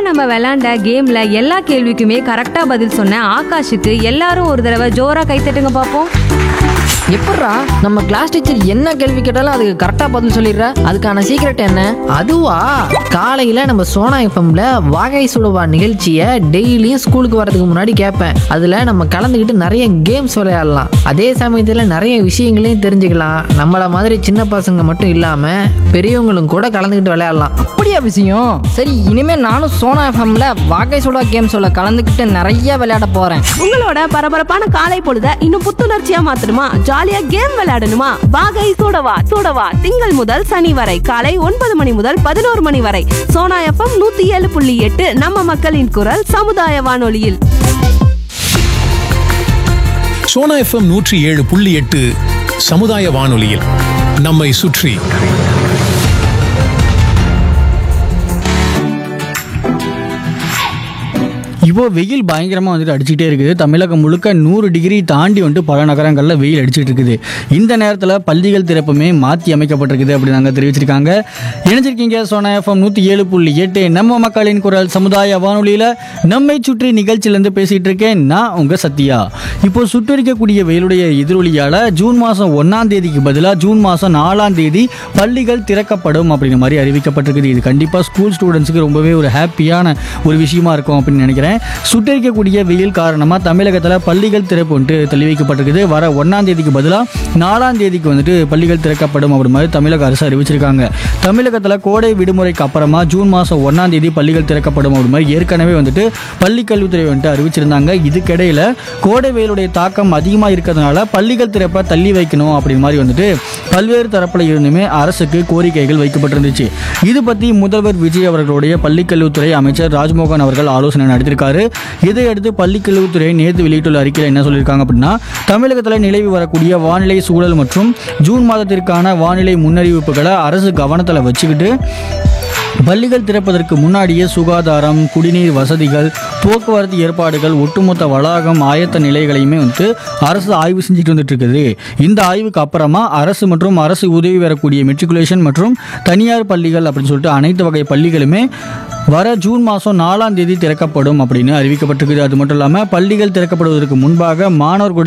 நம்ம விளையாண்ட கேம்ல எல்லா கேள்விக்குமே கரெக்டா பதில் சொன்ன ஆகாஷுக்கு எல்லாரும் ஒரு தடவை ஜோரா கைத்தட்டுங்க பாப்போம் எப்பட்றா நம்ம கிளாஸ் டீச்சர் என்ன கேள்வி கேட்டாலும் அதுக்கு கரெக்டாக பதில் சொல்லிடுற அதுக்கான சீக்ரெட் என்ன அதுவா காலையில் நம்ம சோனா எஃப்எம்ல வாகை சுடுவா நிகழ்ச்சியை டெய்லியும் ஸ்கூலுக்கு வரதுக்கு முன்னாடி கேட்பேன் அதில் நம்ம கலந்துக்கிட்டு நிறைய கேம்ஸ் விளையாடலாம் அதே சமயத்தில் நிறைய விஷயங்களையும் தெரிஞ்சுக்கலாம் நம்மளை மாதிரி சின்ன பசங்க மட்டும் இல்லாமல் பெரியவங்களும் கூட கலந்துக்கிட்டு விளையாடலாம் அப்படியா விஷயம் சரி இனிமே நானும் சோனா எஃப்எம்ல வாகை சுடா கேம் சொல்ல கலந்துக்கிட்டு நிறைய விளையாட போறேன் உங்களோட பரபரப்பான காலை பொழுத இன்னும் புத்துணர்ச்சியா மாத்தணுமா ஜாலியா கேம் விளையாடணுமா வாகை சூடவா சூடவா திங்கள் முதல் சனி வரை காலை ஒன்பது மணி முதல் பதினோரு மணி வரை சோனா எஃப்எம் நூத்தி ஏழு புள்ளி எட்டு நம்ம மக்களின் குரல் சமுதாய வானொலியில் சோனா எஃப்எம் நூற்றி ஏழு புள்ளி எட்டு சமுதாய வானொலியில் நம்மை சுற்றி இப்போ வெயில் பயங்கரமாக வந்துட்டு அடிச்சுட்டே இருக்குது தமிழகம் முழுக்க நூறு டிகிரி தாண்டி வந்துட்டு பல நகரங்களில் வெயில் அடிச்சிட்டு இருக்குது இந்த நேரத்தில் பள்ளிகள் திறப்புமே மாற்றி அமைக்கப்பட்டிருக்குது அப்படின்னு நாங்கள் தெரிவிச்சிருக்காங்க இணைஞ்சிருக்கீங்க சோனா எஃப்எம் நூற்றி ஏழு புள்ளி எட்டு நம்ம மக்களின் குரல் சமுதாய வானொலியில் நம்மை சுற்றி நிகழ்ச்சியிலேருந்து பேசிகிட்டு இருக்கேன் நான் உங்கள் சத்யா இப்போ சுட்டரிக்கக்கூடிய வெயிலுடைய எதிரொலியால் ஜூன் மாதம் ஒன்றாம் தேதிக்கு பதிலாக ஜூன் மாதம் நாலாம் தேதி பள்ளிகள் திறக்கப்படும் அப்படிங்கிற மாதிரி அறிவிக்கப்பட்டிருக்குது இது கண்டிப்பாக ஸ்கூல் ஸ்டூடெண்ட்ஸுக்கு ரொம்பவே ஒரு ஹாப்பியான ஒரு விஷயமா இருக்கும் அப்படின்னு நினைக்கிறேன் சுட்டரிக்கக்கூடிய வெயில் காரணமாக தமிழகத்தில் பள்ளிகள் திறப்பு வந்துட்டு தள்ளி வைக்கப்பட்டிருக்குது வர ஒன்றாம் தேதிக்கு பதிலாக நாலாம் தேதிக்கு வந்துட்டு பள்ளிகள் திறக்கப்படும் அப்படி மாதிரி தமிழக அரசு அறிவிச்சிருக்காங்க தமிழகத்தில் கோடை விடுமுறைக்கு அப்புறமா ஜூன் மாதம் ஒன்றாம் தேதி பள்ளிகள் திறக்கப்படும் அப்படி மாதிரி ஏற்கனவே வந்துட்டு பள்ளி கல்வித்துறை வந்துட்டு அறிவிச்சிருந்தாங்க இதுக்கிடையில் கோடை வெயிலுடைய தாக்கம் அதிகமாக இருக்கிறதுனால பள்ளிகள் திறப்பை தள்ளி வைக்கணும் அப்படி மாதிரி வந்துட்டு பல்வேறு தரப்பில் இருந்துமே அரசுக்கு கோரிக்கைகள் வைக்கப்பட்டிருந்துச்சு இது பற்றி முதல்வர் விஜய் அவர்களுடைய பள்ளிக்கல்வித்துறை அமைச்சர் ராஜ்மோகன் அவர்கள் ஆலோசனை நடத்தியிருக்காரு இதையடுத்து பள்ளிக்கல்வித்துறை நேற்று வெளியிட்டுள்ள அறிக்கையில் என்ன சொல்லியிருக்காங்க அப்படின்னா தமிழகத்தில் நிலவி வரக்கூடிய வானிலை சூழல் மற்றும் ஜூன் மாதத்திற்கான வானிலை முன்னறிவிப்புகளை அரசு கவனத்தில் வச்சுக்கிட்டு பள்ளிகள் திறப்பதற்கு முன்னாடியே சுகாதாரம் குடிநீர் வசதிகள் போக்குவரத்து ஏற்பாடுகள் ஒட்டுமொத்த வளாகம் ஆயத்த நிலைகளையுமே வந்து அரசு ஆய்வு செஞ்சுட்டு வந்துட்டு இருக்குது இந்த ஆய்வுக்கு அப்புறமா அரசு மற்றும் அரசு உதவி பெறக்கூடிய மெட்ரிகுலேஷன் மற்றும் தனியார் பள்ளிகள் அப்படின்னு சொல்லிட்டு அனைத்து வகை பள்ளிகளுமே வர ஜூன் மாதம் நாலாம் தேதி திறக்கப்படும் அப்படின்னு அறிவிக்கப்பட்டிருக்குது அது மட்டும் இல்லாமல் பள்ளிகள் திறக்கப்படுவதற்கு முன்பாக மாணவர்களுடைய